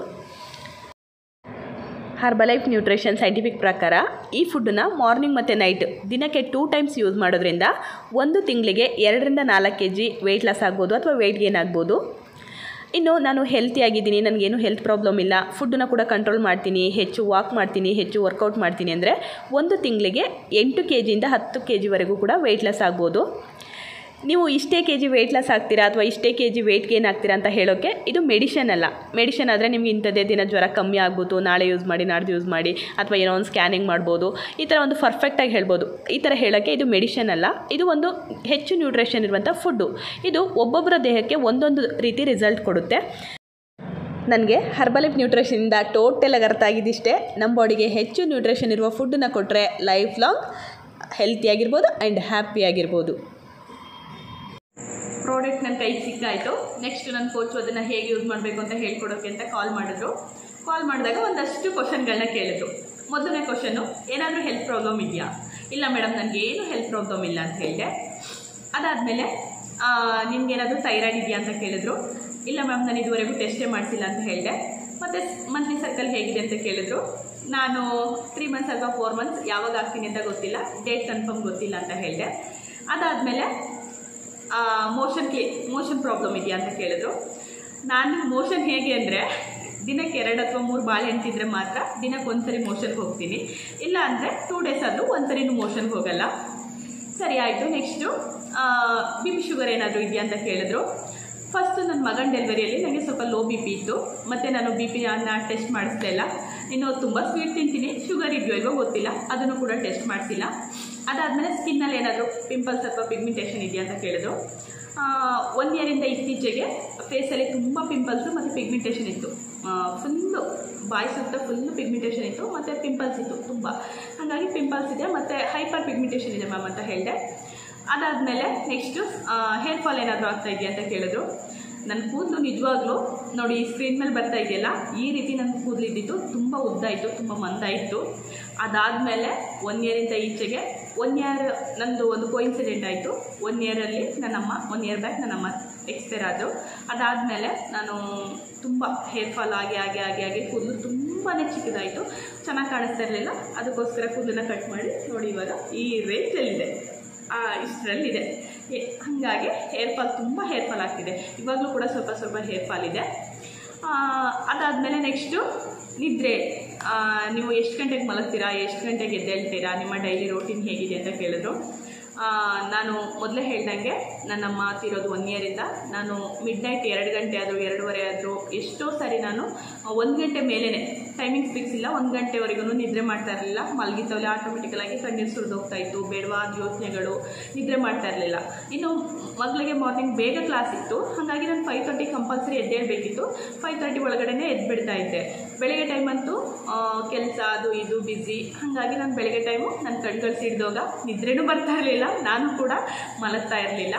ಹರ್ಬಲೈಫ್ ನ್ಯೂಟ್ರಿಷನ್ ಸೈಂಟಿಫಿಕ್ ಪ್ರಕಾರ ಈ ಫುಡ್ಡನ್ನ ಮಾರ್ನಿಂಗ್ ಮತ್ತು ನೈಟ್ ದಿನಕ್ಕೆ ಟೂ ಟೈಮ್ಸ್ ಯೂಸ್ ಮಾಡೋದ್ರಿಂದ ಒಂದು ತಿಂಗಳಿಗೆ ಎರಡರಿಂದ ನಾಲ್ಕು ಕೆ ಜಿ ವೆಯ್ಟ್ ಲಾಸ್ ಆಗ್ಬೋದು ಅಥವಾ ವೆಯ್ಟ್ ಗೇನ್ ಆಗ್ಬೋದು ಇನ್ನು ನಾನು ಹೆಲ್ತಿ ಆಗಿದ್ದೀನಿ ನನಗೇನು ಹೆಲ್ತ್ ಪ್ರಾಬ್ಲಮ್ ಇಲ್ಲ ಫುಡ್ಡನ್ನ ಕೂಡ ಕಂಟ್ರೋಲ್ ಮಾಡ್ತೀನಿ ಹೆಚ್ಚು ವಾಕ್ ಮಾಡ್ತೀನಿ ಹೆಚ್ಚು ವರ್ಕೌಟ್ ಮಾಡ್ತೀನಿ ಅಂದರೆ ಒಂದು ತಿಂಗಳಿಗೆ ಎಂಟು ಕೆ ಜಿಯಿಂದ ಹತ್ತು ಕೆ ಜಿವರೆಗೂ ಕೂಡ ವೆಯ್ಟ್ ಲಾಸ್ ಆಗ್ಬೋದು ನೀವು ಇಷ್ಟೇ ಕೆ ಜಿ ವೆಯ್ಟ್ ಲಾಸ್ ಆಗ್ತೀರಾ ಅಥವಾ ಇಷ್ಟೇ ಕೆ ಜಿ ವೆಯ್ಟ್ ಗೇನ್ ಆಗ್ತೀರಾ ಅಂತ ಹೇಳೋಕ್ಕೆ ಇದು ಮೆಡಿಷನ್ ಅಲ್ಲ ಮೆಡಿಷನ್ ಆದರೆ ನಿಮ್ಗೆ ಇಂಥದ್ದೇ ದಿನ ಜ್ವರ ಕಮ್ಮಿ ಆಗ್ಬೋದು ನಾಳೆ ಯೂಸ್ ಮಾಡಿ ನಾಡ್ದು ಯೂಸ್ ಮಾಡಿ ಅಥವಾ ಏನೋ ಒಂದು ಸ್ಕ್ಯಾನಿಂಗ್ ಮಾಡ್ಬೋದು ಈ ಥರ ಒಂದು ಪರ್ಫೆಕ್ಟಾಗಿ ಹೇಳ್ಬೋದು ಈ ಥರ ಹೇಳೋಕ್ಕೆ ಇದು ಮೆಡಿಷನ್ ಅಲ್ಲ ಇದು ಒಂದು ಹೆಚ್ಚು ನ್ಯೂಟ್ರಿಷನ್ ಇರುವಂಥ ಫುಡ್ಡು ಇದು ಒಬ್ಬೊಬ್ಬರ ದೇಹಕ್ಕೆ ಒಂದೊಂದು ರೀತಿ ರಿಸಲ್ಟ್ ಕೊಡುತ್ತೆ ನನಗೆ ಹರ್ಬಲಿಫ್ ನ್ಯೂಟ್ರಿಷನಿಂದ ಟೋಟಲ್ ಆಗಿ ಅರ್ಥ ಆಗಿದ್ದಿಷ್ಟೇ ನಮ್ಮ ಬಾಡಿಗೆ ಹೆಚ್ಚು ನ್ಯೂಟ್ರಿಷನ್ ಇರುವ ಫುಡ್ಡನ್ನ ಕೊಟ್ಟರೆ ಲೈಫ್ ಲಾಂಗ್ ಹೆಲ್ತಿಯಾಗಿರ್ಬೋದು ಆ್ಯಂಡ್ ಹ್ಯಾಪಿಯಾಗಿರ್ಬೋದು ಪ್ರಾಡಕ್ಟ್ ನನ್ನ ಕೈಗೆ ಸಿಕ್ಕಾಯಿತು ನೆಕ್ಸ್ಟ್ ನನ್ನ ಕೋಚು ಅದನ್ನು ಹೇಗೆ ಯೂಸ್ ಮಾಡಬೇಕು ಅಂತ ಹೇಳ್ಕೊಡೋಕ್ಕೆ ಅಂತ ಕಾಲ್ ಮಾಡಿದ್ರು ಕಾಲ್ ಮಾಡಿದಾಗ ಒಂದಷ್ಟು ಕ್ವಶನ್ಗಳನ್ನ ಕೇಳಿದ್ರು ಮೊದಲನೇ ಕ್ವಶನ್ನು ಏನಾದರೂ ಹೆಲ್ತ್ ಪ್ರಾಬ್ಲಮ್ ಇದೆಯಾ ಇಲ್ಲ ಮೇಡಮ್ ನನಗೆ ಏನು ಹೆಲ್ತ್ ಪ್ರಾಬ್ಲಮ್ ಇಲ್ಲ ಅಂತ ಹೇಳಿದೆ ಅದಾದಮೇಲೆ ನಿಮ್ಗೇನಾದರೂ ಥೈರಾಯ್ಡ್ ಇದೆಯಾ ಅಂತ ಕೇಳಿದ್ರು ಇಲ್ಲ ಮ್ಯಾಮ್ ನಾನು ಇದುವರೆಗೂ ಟೆಸ್ಟೇ ಮಾಡಿಸಿಲ್ಲ ಅಂತ ಹೇಳಿದೆ ಮತ್ತು ಮಂತ್ಲಿ ಸರ್ಕಲ್ ಹೇಗಿದೆ ಅಂತ ಕೇಳಿದ್ರು ನಾನು ತ್ರೀ ಮಂತ್ಸ್ ಅಥವಾ ಫೋರ್ ಮಂತ್ಸ್ ಯಾವಾಗ ಆಗ್ತೀನಿ ಅಂತ ಗೊತ್ತಿಲ್ಲ ಡೇಟ್ ಕನ್ಫರ್ಮ್ ಗೊತ್ತಿಲ್ಲ ಅಂತ ಹೇಳಿದೆ ಅದಾದಮೇಲೆ ಮೋಷನ್ ಕ್ಲೀ ಮೋಷನ್ ಪ್ರಾಬ್ಲಮ್ ಇದೆಯಾ ಅಂತ ಕೇಳಿದ್ರು ನಾನು ಮೋಷನ್ ಹೇಗೆ ಅಂದರೆ ದಿನಕ್ಕೆ ಎರಡು ಅಥವಾ ಮೂರು ಬಾಳೆಹಣ್ಣು ತಿಂದರೆ ಮಾತ್ರ ದಿನಕ್ಕೆ ಒಂದ್ಸರಿ ಮೋಷನ್ಗೆ ಹೋಗ್ತೀನಿ ಇಲ್ಲ ಅಂದರೆ ಟೂ ಡೇಸ್ ಆದರೂ ಒಂದ್ಸರಿನೂ ಮೋಷನ್ಗೆ ಹೋಗಲ್ಲ ಸರಿ ಆಯಿತು ನೆಕ್ಸ್ಟು ಬಿ ಪಿ ಶುಗರ್ ಏನಾದರೂ ಇದೆಯಾ ಅಂತ ಕೇಳಿದ್ರು ಫಸ್ಟು ನನ್ನ ಮಗನ ಡೆಲಿವರಿಯಲ್ಲಿ ನನಗೆ ಸ್ವಲ್ಪ ಲೋ ಬಿ ಪಿ ಇತ್ತು ಮತ್ತು ನಾನು ಬಿ ಪಿನ ಟೆಸ್ಟ್ ಮಾಡಿಸ್ತಾ ಇಲ್ಲ ಇನ್ನು ತುಂಬ ಸ್ವೀಟ್ ತಿಂತೀನಿ ಶುಗರ್ ಇದೆಯೋ ಇಲ್ವೋ ಗೊತ್ತಿಲ್ಲ ಅದನ್ನು ಕೂಡ ಟೆಸ್ಟ್ ಮಾಡಿಸಿಲ್ಲ ಅದಾದಮೇಲೆ ಸ್ಕಿನ್ನಲ್ಲಿ ಏನಾದರೂ ಪಿಂಪಲ್ಸ್ ಅಥವಾ ಪಿಗ್ಮೆಂಟೇಷನ್ ಇದೆಯಾ ಅಂತ ಕೇಳಿದ್ರು ಒನ್ ಇಯರಿಂದ ಇತ್ತೀಚೆಗೆ ಫೇಸಲ್ಲಿ ತುಂಬ ಪಿಂಪಲ್ಸು ಮತ್ತು ಪಿಗ್ಮೆಂಟೇಷನ್ ಇತ್ತು ಫುಲ್ಲು ಬಾಯಿ ಸುತ್ತ ಫುಲ್ಲು ಪಿಗ್ಮೆಂಟೇಷನ್ ಇತ್ತು ಮತ್ತು ಪಿಂಪಲ್ಸ್ ಇತ್ತು ತುಂಬ ಹಾಗಾಗಿ ಪಿಂಪಲ್ಸ್ ಇದೆ ಮತ್ತು ಹೈಪರ್ ಪಿಗ್ಮೆಂಟೇಷನ್ ಇದೆ ಮ್ಯಾಮ್ ಅಂತ ಹೇಳಿದೆ ಅದಾದಮೇಲೆ ನೆಕ್ಸ್ಟು ಹೇರ್ ಫಾಲ್ ಏನಾದರೂ ಆಗ್ತಾ ಇದೆಯಾ ಅಂತ ಕೇಳಿದ್ರು ನನ್ನ ಕೂದಲು ನಿಜವಾಗ್ಲೂ ನೋಡಿ ಈ ಸ್ಕ್ರೀನ್ ಮೇಲೆ ಬರ್ತಾ ಇದೆಯಲ್ಲ ಈ ರೀತಿ ನನ್ನ ಕೂದಲು ಇದ್ದಿತ್ತು ತುಂಬ ಉದ್ದ ಇತ್ತು ತುಂಬ ಮಂದ ಇತ್ತು ಅದಾದಮೇಲೆ ಒನ್ ಇಯರಿಂದ ಈಚೆಗೆ ಒನ್ ಇಯರ್ ನಂದು ಒಂದು ಕೋಇನ್ಸಿಡೆಂಟ್ ಆಯಿತು ಒನ್ ಇಯರಲ್ಲಿ ನನ್ನಮ್ಮ ಒನ್ ಇಯರ್ ಬ್ಯಾಕ್ ನನ್ನಮ್ಮ ಎಕ್ಸ್ಪೈರ್ ಆದರು ಅದಾದಮೇಲೆ ನಾನು ತುಂಬ ಹೇರ್ ಫಾಲ್ ಆಗಿ ಆಗಿ ಆಗಿ ಆಗಿ ಕೂದಲು ತುಂಬಾ ಚಿಕ್ಕದಾಯಿತು ಚೆನ್ನಾಗಿ ಕಾಣಿಸ್ತಾ ಇರಲಿಲ್ಲ ಅದಕ್ಕೋಸ್ಕರ ಕೂದಲನ್ನ ಕಟ್ ಮಾಡಿ ನೋಡಿ ಇವಾಗ ಈ ರೇಂಜಲ್ಲಿದೆ ಇಷ್ಟರಲ್ಲಿದೆ ಹಾಗಾಗಿ ಹೇರ್ ಫಾಲ್ ತುಂಬ ಹೇರ್ ಫಾಲ್ ಆಗ್ತಿದೆ ಇವಾಗಲೂ ಕೂಡ ಸ್ವಲ್ಪ ಸ್ವಲ್ಪ ಹೇರ್ ಫಾಲ್ ಇದೆ ಅದಾದಮೇಲೆ ನೆಕ್ಸ್ಟು ನಿದ್ರೆ ಆ, ನೀವು ಎಷ್ಟು ಗಂಟೆಗೆ ಮಲಗ್ತೀರಾ ಎಷ್ಟು ಗಂಟೆಗೆ ಎದ್ದೇಳ್ತೀರಾ ನಿಮ್ಮ ಡೈಲಿ ರೋಟೀನ್ ಹೇಗಿದೆ ಅಂತ ಕೇಳಿದ್ರು ಆ, ನಾನು ಮೊದಲೇ ಹೇಳ್ದಂಗೆ ನನ್ನಮ್ಮ ತೀರೋದು ಒನ್ ಇಯರಿಂದ ನಾನು ಮಿಡ್ ನೈಟ್ ಎರಡು ಗಂಟೆ ಆದರೂ ಎರಡೂವರೆ ಆದರೂ ಎಷ್ಟೋ ಸಾರಿ ನಾನು ಒಂದು ಗಂಟೆ ಮೇಲೇ ಟೈಮಿಂಗ್ಸ್ ಫಿಕ್ಸ್ ಇಲ್ಲ ಒಂದು ಗಂಟೆವರೆಗೂ ನಿದ್ರೆ ಮಾಡ್ತಾ ಇರಲಿಲ್ಲ ಮಲಗಿದ್ದವಲ್ಲಿ ಆಟೋಮೆಟಿಕಲಾಗಿ ಕಣ್ಣೀರು ಸುರಿದೋಗ್ತಾ ಇತ್ತು ಬೇಡವಾದ ಯೋಚನೆಗಳು ನಿದ್ರೆ ಮಾಡ್ತಾ ಇರಲಿಲ್ಲ ಇನ್ನು ಮಗಳಿಗೆ ಮಾರ್ನಿಂಗ್ ಬೇಗ ಕ್ಲಾಸ್ ಇತ್ತು ಹಾಗಾಗಿ ನಾನು ಫೈವ್ ತರ್ಟಿ ಕಂಪಲ್ಸರಿ ಎದ್ದೇಳಬೇಕಿತ್ತು ಫೈವ್ ತರ್ಟಿ ಒಳಗಡೆನೇ ಎದ್ಬಿಡ್ತಾ ಇದ್ದೆ ಬೆಳಗ್ಗೆ ಟೈಮ್ ಅಂತೂ ಕೆಲಸ ಅದು ಇದು ಬ್ಯುಸಿ ಹಾಗಾಗಿ ನಾನು ಬೆಳಗ್ಗೆ ಟೈಮು ನನ್ನ ಕಣ್ಗಳು ಸಿಡ್ದೋಗ ನಿದ್ರೆನೂ ಬರ್ತಾ ಇರಲಿಲ್ಲ ನಾನು ಕೂಡ ಮಲಗ್ತಾ ಇರಲಿಲ್ಲ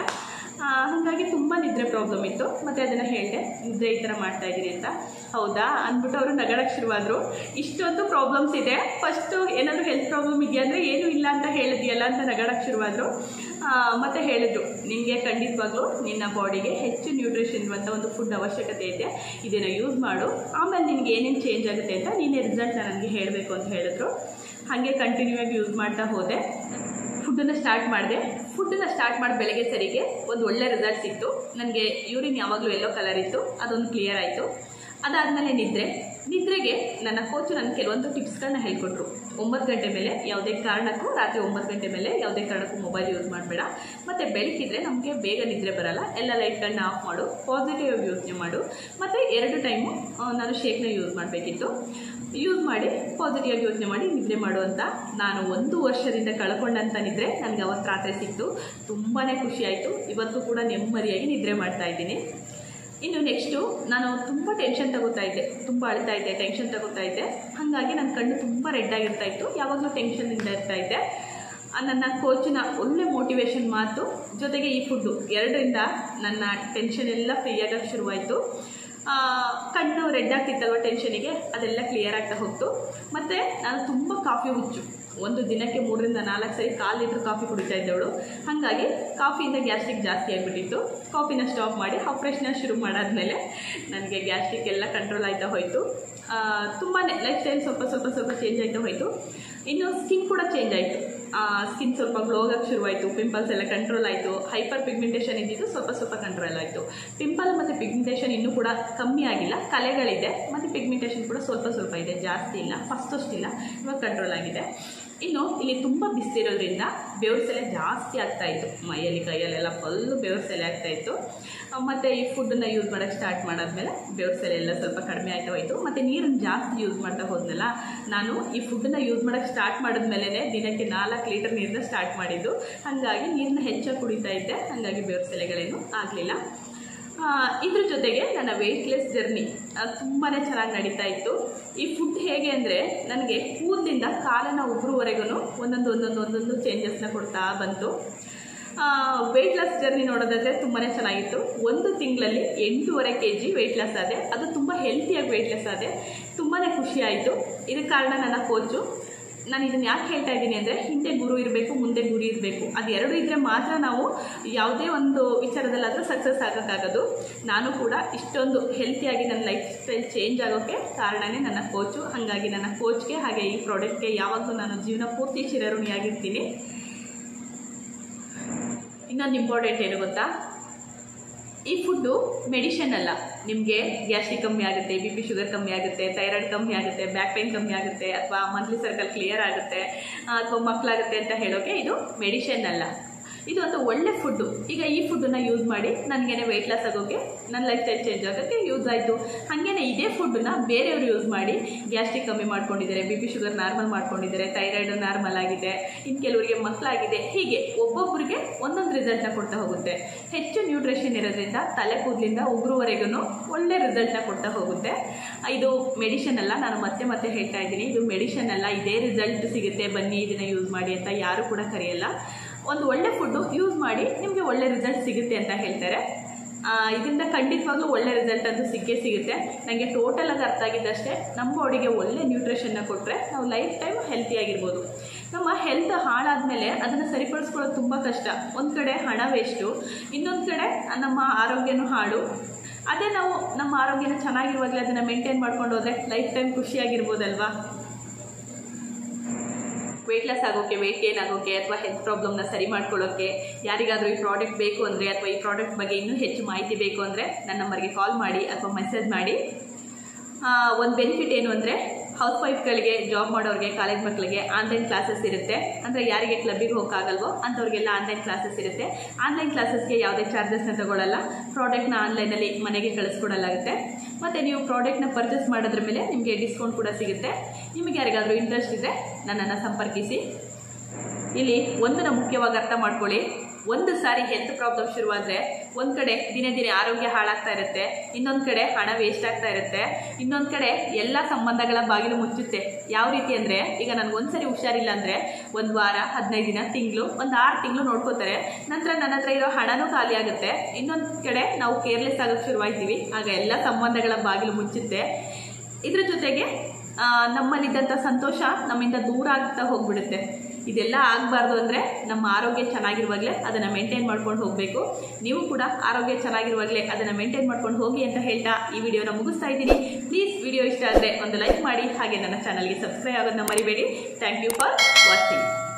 ಹಾಗಾಗಿ ತುಂಬ ನಿದ್ರೆ ಪ್ರಾಬ್ಲಮ್ ಇತ್ತು ಮತ್ತು ಅದನ್ನು ಹೇಳಿದೆ ನಿದ್ರೆ ಈ ಥರ ಮಾಡ್ತಾ ಇದ್ದೀನಿ ಅಂತ ಹೌದಾ ಅಂದ್ಬಿಟ್ಟು ಅವರು ನಗಡಕ್ಕೆ ಶುರುವಾದರು ಇಷ್ಟೊಂದು ಪ್ರಾಬ್ಲಮ್ಸ್ ಇದೆ ಫಸ್ಟು ಏನಾದರೂ ಹೆಲ್ತ್ ಪ್ರಾಬ್ಲಮ್ ಇದೆಯಾ ಅಂದರೆ ಏನೂ ಇಲ್ಲ ಅಂತ ಹೇಳಿದ್ಯಲ್ಲ ಅಂತ ನಗಡಕ್ಕೆ ಶುರುವಾದರು ಮತ್ತು ಹೇಳಿದ್ರು ನಿನಗೆ ಖಂಡಿತವಾಗ್ಲೂ ನಿನ್ನ ಬಾಡಿಗೆ ಹೆಚ್ಚು ನ್ಯೂಟ್ರಿಷನ್ ಇರುವಂಥ ಒಂದು ಫುಡ್ ಅವಶ್ಯಕತೆ ಇದೆ ಇದನ್ನು ಯೂಸ್ ಮಾಡು ಆಮೇಲೆ ನಿನಗೆ ಏನೇನು ಚೇಂಜ್ ಆಗುತ್ತೆ ಅಂತ ನೀನೇ ರಿಸಲ್ಟ್ನ ನನಗೆ ಹೇಳಬೇಕು ಅಂತ ಹೇಳಿದ್ರು ಹಾಗೆ ಕಂಟಿನ್ಯೂ ಆಗಿ ಯೂಸ್ ಮಾಡ್ತಾ ಹೋದೆ ಫುಡ್ಡನ್ನು ಸ್ಟಾರ್ಟ್ ಮಾಡಿದೆ ಫುಡ್ಡನ್ನು ಸ್ಟಾರ್ಟ್ ಮಾಡಿ ಬೆಳಗ್ಗೆ ಸರಿಗೆ ಒಂದು ಒಳ್ಳೆ ರಿಸಲ್ಟ್ ಸಿಕ್ತು ನನಗೆ ಯೂರಿನ್ ಯಾವಾಗಲೂ ಎಲ್ಲೋ ಕಲರ್ ಇತ್ತು ಅದೊಂದು ಕ್ಲಿಯರ್ ಆಯಿತು ಅದಾದಮೇಲೆ ನಿದ್ರೆ ನಿದ್ರೆಗೆ ನನ್ನ ಕೋಚು ನನಗೆ ಕೆಲವೊಂದು ಟಿಪ್ಸ್ಗಳನ್ನ ಹೇಳ್ಕೊಟ್ರು ಒಂಬತ್ತು ಗಂಟೆ ಮೇಲೆ ಯಾವುದೇ ಕಾರಣಕ್ಕೂ ರಾತ್ರಿ ಒಂಬತ್ತು ಗಂಟೆ ಮೇಲೆ ಯಾವುದೇ ಕಾರಣಕ್ಕೂ ಮೊಬೈಲ್ ಯೂಸ್ ಮಾಡಬೇಡ ಮತ್ತು ಬೆಳಕಿದ್ರೆ ನಮಗೆ ಬೇಗ ನಿದ್ರೆ ಬರಲ್ಲ ಎಲ್ಲ ಲೈಟ್ಗಳನ್ನ ಆಫ್ ಮಾಡು ಪಾಸಿಟಿವ್ ಆಗಿ ಯೋಚನೆ ಮಾಡು ಮತ್ತು ಎರಡು ಟೈಮು ನಾನು ಶೇಕ್ನ ಯೂಸ್ ಮಾಡಬೇಕಿತ್ತು ಯೂಸ್ ಮಾಡಿ ಪಾಸಿಟಿವ್ ಆಗಿ ಯೋಚನೆ ಮಾಡಿ ನಿದ್ರೆ ಮಾಡು ಅಂತ ನಾನು ಒಂದು ವರ್ಷದಿಂದ ಕಳ್ಕೊಂಡಂಥ ನಿದ್ರೆ ನನಗೆ ಅವತ್ತು ರಾತ್ರಿ ಸಿಕ್ತು ತುಂಬಾ ಖುಷಿ ಆಯಿತು ಇವತ್ತು ಕೂಡ ನೆಮ್ಮದಿಯಾಗಿ ನಿದ್ರೆ ಮಾಡ್ತಾ ಇದ್ದೀನಿ ಇನ್ನು ನೆಕ್ಸ್ಟು ನಾನು ತುಂಬ ಟೆನ್ಷನ್ ತಗೋತಾ ಇದ್ದೆ ತುಂಬ ಅಳ್ತಾ ಇದ್ದೆ ಟೆನ್ಷನ್ ತಗೋತಾ ಇದ್ದೆ ಹಾಗಾಗಿ ನನ್ನ ಕಣ್ಣು ತುಂಬ ರೆಡ್ ಆಗಿರ್ತಾ ಇತ್ತು ಯಾವಾಗಲೂ ಟೆನ್ಷನ್ನಿಂದ ಇರ್ತಾ ಇದ್ದೆ ಆ ನನ್ನ ಕೋಚಿನ ಒಳ್ಳೆ ಮೋಟಿವೇಶನ್ ಮಾತು ಜೊತೆಗೆ ಈ ಫುಡ್ಡು ಎರಡರಿಂದ ನನ್ನ ಟೆನ್ಷನ್ ಎಲ್ಲ ಫ್ರೀ ಆಗೋಕ್ಕೆ ಶುರುವಾಯಿತು ಆ, ಕಣ್ಣು ರೆಡ್ ಆಗ್ತಿತ್ತಲ್ವ ಟೆನ್ಷನಿಗೆ ಅದೆಲ್ಲ ಕ್ಲಿಯರ್ ಆಗ್ತಾ ಹೋಗ್ತು ಮತ್ತು ನಾನು ತುಂಬ ಕಾಫಿ ಹುಚ್ಚು ಒಂದು ದಿನಕ್ಕೆ ಮೂರರಿಂದ ನಾಲ್ಕು ಸರಿ ಕಾಲು ಲೀಟ್ರ್ ಕಾಫಿ ಕುಡಿತಾ ಇದ್ದವಳು ಹಾಗಾಗಿ ಕಾಫಿಯಿಂದ ಗ್ಯಾಸ್ಟ್ರಿಕ್ ಜಾಸ್ತಿ ಆಗಿಬಿಟ್ಟಿತ್ತು ಕಾಫಿನ ಸ್ಟಾಪ್ ಮಾಡಿ ಆಪ್ರೇಷನ್ನ ಶುರು ಮಾಡಾದ್ಮೇಲೆ ನನಗೆ ಗ್ಯಾಸ್ಟ್ರಿಕ್ ಎಲ್ಲ ಕಂಟ್ರೋಲ್ ಆಯ್ತಾ ಹೋಯಿತು ತುಂಬಾ ಲೈಫ್ ಸ್ಟೈಲ್ ಸ್ವಲ್ಪ ಸ್ವಲ್ಪ ಸ್ವಲ್ಪ ಚೇಂಜ್ ಆಯ್ತಾ ಹೋಯಿತು ಇನ್ನು ಸ್ಕಿನ್ ಕೂಡ ಚೇಂಜ್ ಆಯಿತು ಸ್ಕಿನ್ ಸ್ವಲ್ಪ ಗ್ಲೋ ಆಗಕ್ಕೆ ಶುರುವಾಯಿತು ಪಿಂಪಲ್ಸ್ ಎಲ್ಲ ಕಂಟ್ರೋಲ್ ಆಯಿತು ಹೈಪರ್ ಪಿಗ್ಮೆಂಟೇಷನ್ ಇದ್ದಿದ್ದು ಸ್ವಲ್ಪ ಸ್ವಲ್ಪ ಕಂಟ್ರೋಲ್ ಆಯಿತು ಪಿಂಪಲ್ ಮತ್ತು ಪಿಗ್ಮೆಂಟೇಷನ್ ಇನ್ನೂ ಕೂಡ ಕಮ್ಮಿ ಆಗಿಲ್ಲ ಕಲೆಗಳಿದೆ ಮತ್ತು ಪಿಗ್ಮೆಂಟೇಷನ್ ಕೂಡ ಸ್ವಲ್ಪ ಸ್ವಲ್ಪ ಇದೆ ಜಾಸ್ತಿ ಇಲ್ಲ ಫಸ್ಟ್ ಅಷ್ಟಿಲ್ಲ ಇವಾಗ ಕಂಟ್ರೋಲ್ ಆಗಿದೆ ಇನ್ನು ಇಲ್ಲಿ ತುಂಬ ಬಿಸಿಲಿರೋದ್ರಿಂದ ಬೆವರು ಸೆಲೆ ಜಾಸ್ತಿ ಆಗ್ತಾ ಇತ್ತು ಮೈಯಲ್ಲಿ ಕೈಯಲ್ಲೆಲ್ಲ ಫುಲ್ಲು ಬೆವರು ಸೆಲೆ ಆಗ್ತಾ ಇತ್ತು ಮತ್ತು ಈ ಫುಡ್ಡನ್ನು ಯೂಸ್ ಮಾಡೋಕ್ಕೆ ಸ್ಟಾರ್ಟ್ ಮಾಡಾದ್ಮೇಲೆ ಬೆವರು ಸೆಲೆ ಎಲ್ಲ ಸ್ವಲ್ಪ ಕಡಿಮೆ ಆಯ್ತಾ ಹೋಯಿತು ಮತ್ತು ನೀರನ್ನು ಜಾಸ್ತಿ ಯೂಸ್ ಮಾಡ್ತಾ ಹೋದ್ನಲ್ಲ ನಾನು ಈ ಫುಡ್ಡನ್ನು ಯೂಸ್ ಮಾಡೋಕ್ಕೆ ಸ್ಟಾರ್ಟ್ ಮಾಡಿದ್ಮೇಲೆ ದಿನಕ್ಕೆ ನಾಲ್ಕು ಲೀಟರ್ ನೀರನ್ನ ಸ್ಟಾರ್ಟ್ ಮಾಡಿದ್ದು ಹಾಗಾಗಿ ನೀರನ್ನ ಹೆಚ್ಚಾಗಿ ಕುಡಿತಾ ಇದ್ದೆ ಹಾಗಾಗಿ ಬೆವರು ಸೆಲೆಗಳೇನು ಆಗಲಿಲ್ಲ ಆ, ಇದ್ರ ಜೊತೆಗೆ ನನ್ನ ವೆಯ್ಟ್ಲೆಸ್ ಜರ್ನಿ ತುಂಬಾ ಚೆನ್ನಾಗಿ ನಡೀತಾ ಇತ್ತು ಈ ಫುಡ್ ಹೇಗೆ ಅಂದರೆ ನನಗೆ ಕೂದಲಿಂದ ಕಾಲಿನ ಉಗುರುವರೆಗೂ ಒಂದೊಂದು ಒಂದೊಂದು ಒಂದೊಂದು ಚೇಂಜಸ್ನ ಕೊಡ್ತಾ ಬಂತು ವೆಯ್ಟ್ ಲಾಸ್ ಜರ್ನಿ ನೋಡೋದಾದರೆ ತುಂಬಾ ಚೆನ್ನಾಗಿತ್ತು ಒಂದು ತಿಂಗಳಲ್ಲಿ ಎಂಟೂವರೆ ಕೆ ಜಿ ವೆಯ್ಟ್ ಲಾಸ್ ಆದೆ ಅದು ತುಂಬ ಹೆಲ್ತಿಯಾಗಿ ವೆಯ್ಟ್ ಲಾಸ್ ಆದೆ ತುಂಬಾ ಖುಷಿ ಆಯಿತು ಇದಕ್ಕೆ ಕಾರಣ ನನ್ನ ಕೋಚು ನಾನು ಇದನ್ನು ಯಾಕೆ ಹೇಳ್ತಾ ಇದ್ದೀನಿ ಅಂದರೆ ಹಿಂದೆ ಗುರು ಇರಬೇಕು ಮುಂದೆ ಗುರಿ ಇರಬೇಕು ಅದು ಎರಡು ಇದ್ದರೆ ಮಾತ್ರ ನಾವು ಯಾವುದೇ ಒಂದು ವಿಚಾರದಲ್ಲಾದರೂ ಸಕ್ಸಸ್ ಆಗೋಕ್ಕಾಗೋದು ನಾನು ಕೂಡ ಇಷ್ಟೊಂದು ಹೆಲ್ತಿಯಾಗಿ ನನ್ನ ಲೈಫ್ ಸ್ಟೈಲ್ ಚೇಂಜ್ ಆಗೋಕ್ಕೆ ಕಾರಣನೇ ನನ್ನ ಕೋಚು ಹಾಗಾಗಿ ನನ್ನ ಕೋಚ್ಗೆ ಹಾಗೆ ಈ ಪ್ರಾಡಕ್ಟ್ಗೆ ಯಾವಾಗಲೂ ನಾನು ಜೀವನ ಪೂರ್ತಿ ಚಿರಋಣಿಯಾಗಿರ್ತೀನಿ ಇನ್ನೊಂದು ಇಂಪಾರ್ಟೆಂಟ್ ಏನು ಗೊತ್ತಾ ಈ ಫುಡ್ಡು ಮೆಡಿಷನ್ ಅಲ್ಲ ನಿಮಗೆ ಗ್ಯಾಸ್ಟ್ರಿಕ್ ಕಮ್ಮಿ ಆಗುತ್ತೆ ಬಿ ಪಿ ಶುಗರ್ ಕಮ್ಮಿ ಆಗುತ್ತೆ ಥೈರಾಯ್ಡ್ ಕಮ್ಮಿ ಆಗುತ್ತೆ ಬ್ಯಾಕ್ ಪೈನ್ ಕಮ್ಮಿ ಆಗುತ್ತೆ ಅಥವಾ ಮಂತ್ಲಿ ಸರ್ಕಲ್ ಕ್ಲಿಯರ್ ಆಗುತ್ತೆ ಅಥವಾ ಮಕ್ಕಳಾಗುತ್ತೆ ಅಂತ ಹೇಳೋಕೆ ಇದು ಮೆಡಿಷನ್ ಅಲ್ಲ ಇದು ಒಂದು ಒಳ್ಳೆ ಫುಡ್ಡು ಈಗ ಈ ಫುಡ್ಡನ್ನು ಯೂಸ್ ಮಾಡಿ ನನಗೇನೆ ವೆಯ್ಟ್ ಲಾಸ್ ಆಗೋಕ್ಕೆ ನನ್ನ ಲೈಫ್ ಸ್ಟೈಲ್ ಚೇಂಜ್ ಆಗೋಕ್ಕೆ ಯೂಸ್ ಆಯಿತು ಹಾಗೇನೆ ಇದೇ ಫುಡ್ಡನ್ನ ಬೇರೆಯವರು ಯೂಸ್ ಮಾಡಿ ಗ್ಯಾಸ್ಟ್ರಿಕ್ ಕಮ್ಮಿ ಮಾಡ್ಕೊಂಡಿದ್ದಾರೆ ಬಿ ಪಿ ಶುಗರ್ ನಾರ್ಮಲ್ ಮಾಡ್ಕೊಂಡಿದ್ದಾರೆ ಥೈರಾಯ್ಡ್ ನಾರ್ಮಲ್ ಆಗಿದೆ ಇನ್ನು ಕೆಲವರಿಗೆ ಮಕ್ಕಳಾಗಿದೆ ಹೀಗೆ ಒಬ್ಬೊಬ್ಬರಿಗೆ ಒಂದೊಂದು ರಿಸಲ್ಟ್ನ ಕೊಡ್ತಾ ಹೋಗುತ್ತೆ ಹೆಚ್ಚು ನ್ಯೂಟ್ರಿಷನ್ ಇರೋದ್ರಿಂದ ತಲೆ ಕೂದಲಿಂದ ಉಗುರುವರೆಗೂ ಒಳ್ಳೆ ರಿಸಲ್ಟ್ನ ಕೊಡ್ತಾ ಹೋಗುತ್ತೆ ಇದು ಮೆಡಿಷನ್ ಅಲ್ಲ ನಾನು ಮತ್ತೆ ಮತ್ತೆ ಹೇಳ್ತಾ ಇದ್ದೀನಿ ಇದು ಮೆಡಿಷನ್ ಅಲ್ಲ ಇದೇ ರಿಸಲ್ಟ್ ಸಿಗುತ್ತೆ ಬನ್ನಿ ಇದನ್ನು ಯೂಸ್ ಮಾಡಿ ಅಂತ ಯಾರು ಕೂಡ ಕರೆಯಲ್ಲ ಒಂದು ಒಳ್ಳೆ ಫುಡ್ಡು ಯೂಸ್ ಮಾಡಿ ನಿಮಗೆ ಒಳ್ಳೆ ರಿಸಲ್ಟ್ ಸಿಗುತ್ತೆ ಅಂತ ಹೇಳ್ತಾರೆ ಆ, ಇದರಿಂದ ಖಂಡಿತವಾಗ್ಲೂ ಒಳ್ಳೆ ರಿಸಲ್ಟ್ ಅಂತೂ ಸಿಕ್ಕೇ ಸಿಗುತ್ತೆ ನನಗೆ ಟೋಟಲಾಗಿ ಅರ್ಥ ಆಗಿದ್ದಷ್ಟೇ ನಮ್ಮ ಬಾಡಿಗೆ ಒಳ್ಳೆ ನ್ಯೂಟ್ರಿಷನ್ನ ಕೊಟ್ಟರೆ ನಾವು ಲೈಫ್ ಟೈಮ್ ಹೆಲ್ತಿಯಾಗಿರ್ಬೋದು ನಮ್ಮ ಹೆಲ್ತ್ ಹಾಳಾದ್ಮೇಲೆ ಅದನ್ನು ಸರಿಪಡಿಸ್ಕೊಳ್ಳೋದು ತುಂಬ ಕಷ್ಟ ಒಂದು ಕಡೆ ಹಣ ವೇಸ್ಟು ಇನ್ನೊಂದು ಕಡೆ ನಮ್ಮ ಆರೋಗ್ಯನೂ ಹಾಳು ಅದೇ ನಾವು ನಮ್ಮ ಆರೋಗ್ಯನ ಚೆನ್ನಾಗಿರುವಾಗಲೇ ಅದನ್ನು ಮೇಂಟೈನ್ ಮಾಡ್ಕೊಂಡು ಹೋದರೆ ಲೈಫ್ ಟೈಮ್ ಖುಷಿಯಾಗಿರ್ಬೋದಲ್ವಾ ವೆಯ್ಟ್ ಲಾಸ್ ಆಗೋಕ್ಕೆ ವೆಯ್ಟ್ ಗೇನ್ ಆಗೋಕ್ಕೆ ಅಥವಾ ಹೆಲ್ತ್ ಪ್ರಾಬ್ಲಮ್ನ ಸರಿ ಮಾಡ್ಕೊಳ್ಳೋಕ್ಕೆ ಯಾರಿಗಾದರೂ ಈ ಪ್ರಾಡಕ್ಟ್ ಬೇಕು ಅಂದರೆ ಅಥವಾ ಈ ಪ್ರಾಡಕ್ಟ್ ಬಗ್ಗೆ ಇನ್ನೂ ಹೆಚ್ಚು ಮಾಹಿತಿ ಬೇಕು ಅಂದರೆ ನನ್ನ ನಂಬರ್ಗೆ ಕಾಲ್ ಮಾಡಿ ಅಥವಾ ಮೆಸೇಜ್ ಮಾಡಿ ಒಂದು ಬೆನಿಫಿಟ್ ಏನು ಅಂದರೆ ಹೌಸ್ ವೈಫ್ಗಳಿಗೆ ಜಾಬ್ ಮಾಡೋರಿಗೆ ಕಾಲೇಜ್ ಮಕ್ಕಳಿಗೆ ಆನ್ಲೈನ್ ಕ್ಲಾಸಸ್ ಇರುತ್ತೆ ಅಂದರೆ ಯಾರಿಗೆ ಕ್ಲಬ್ಬಿಗೆ ಹೋಗೋಕ್ಕಾಗಲ್ವೋ ಅಂಥವ್ರಿಗೆಲ್ಲ ಆನ್ಲೈನ್ ಕ್ಲಾಸಸ್ ಇರುತ್ತೆ ಆನ್ಲೈನ್ ಕ್ಲಾಸಸ್ಗೆ ಯಾವುದೇ ಚಾರ್ಜಸ್ನ ತಗೊಳ್ಳಲ್ಲ ಪ್ರಾಡಕ್ಟ್ನ ಆನ್ಲೈನಲ್ಲಿ ಮನೆಗೆ ಕಳಿಸ್ಕೊಡಲಾಗುತ್ತೆ ಮತ್ತು ನೀವು ಪ್ರಾಡಕ್ಟ್ನ ಪರ್ಚೇಸ್ ಮಾಡೋದ್ರ ಮೇಲೆ ನಿಮಗೆ ಡಿಸ್ಕೌಂಟ್ ಕೂಡ ಸಿಗುತ್ತೆ ನಿಮಗೆ ಯಾರಿಗಾದರೂ ಇಂಟ್ರೆಸ್ಟ್ ಇದ್ದರೆ ನನ್ನನ್ನು ಸಂಪರ್ಕಿಸಿ ಇಲ್ಲಿ ಒಂದನ್ನು ಮುಖ್ಯವಾಗಿ ಅರ್ಥ ಮಾಡ್ಕೊಳ್ಳಿ ಒಂದು ಸಾರಿ ಹೆಲ್ತ್ ಪ್ರಾಬ್ಲಮ್ ಶುರುವಾದರೆ ಒಂದು ಕಡೆ ದಿನೇ ದಿನೇ ಆರೋಗ್ಯ ಹಾಳಾಗ್ತಾ ಇರುತ್ತೆ ಇನ್ನೊಂದು ಕಡೆ ಹಣ ವೇಸ್ಟ್ ಆಗ್ತಾ ಇರುತ್ತೆ ಇನ್ನೊಂದು ಕಡೆ ಎಲ್ಲ ಸಂಬಂಧಗಳ ಬಾಗಿಲು ಮುಚ್ಚುತ್ತೆ ಯಾವ ರೀತಿ ಅಂದರೆ ಈಗ ನನಗೆ ಒಂದ್ಸರಿ ಹುಷಾರಿಲ್ಲ ಅಂದರೆ ಒಂದು ವಾರ ಹದಿನೈದು ದಿನ ತಿಂಗಳು ಒಂದು ಆರು ತಿಂಗಳು ನೋಡ್ಕೋತಾರೆ ನಂತರ ನನ್ನ ಹತ್ರ ಇರೋ ಹಣನೂ ಖಾಲಿ ಆಗುತ್ತೆ ಇನ್ನೊಂದು ಕಡೆ ನಾವು ಕೇರ್ಲೆಸ್ ಆಗೋಕ್ಕೆ ಶುರುವಾಯ್ತೀವಿ ಆಗ ಎಲ್ಲ ಸಂಬಂಧಗಳ ಬಾಗಿಲು ಮುಚ್ಚುತ್ತೆ ಇದ್ರ ಜೊತೆಗೆ ಆ, ನಮ್ಮಲ್ಲಿದ್ದಂಥ ಸಂತೋಷ ನಮ್ಮಿಂದ ದೂರ ಆಗ್ತಾ ಹೋಗ್ಬಿಡುತ್ತೆ ಇದೆಲ್ಲ ಆಗಬಾರ್ದು ಅಂದರೆ ನಮ್ಮ ಆರೋಗ್ಯ ಚೆನ್ನಾಗಿರುವಾಗಲೇ ಅದನ್ನು ಮೇಂಟೈನ್ ಮಾಡ್ಕೊಂಡು ಹೋಗಬೇಕು ನೀವು ಕೂಡ ಆರೋಗ್ಯ ಚೆನ್ನಾಗಿರುವಾಗಲೇ ಅದನ್ನು ಮೇಂಟೈನ್ ಮಾಡ್ಕೊಂಡು ಹೋಗಿ ಅಂತ ಹೇಳ್ತಾ ಈ ವಿಡಿಯೋನ ಮುಗಿಸ್ತಾ ಇದ್ದೀನಿ ಪ್ಲೀಸ್ ವಿಡಿಯೋ ಇಷ್ಟ ಆದರೆ ಒಂದು ಲೈಕ್ ಮಾಡಿ ಹಾಗೆ ನನ್ನ ಚಾನಲ್ಗೆ ಸಬ್ಸ್ಕ್ರೈಬ್ ಆಗೋದನ್ನ ಮರಿಬೇಡಿ ಥ್ಯಾಂಕ್ ಯು ಫಾರ್ ವಾಚಿಂಗ್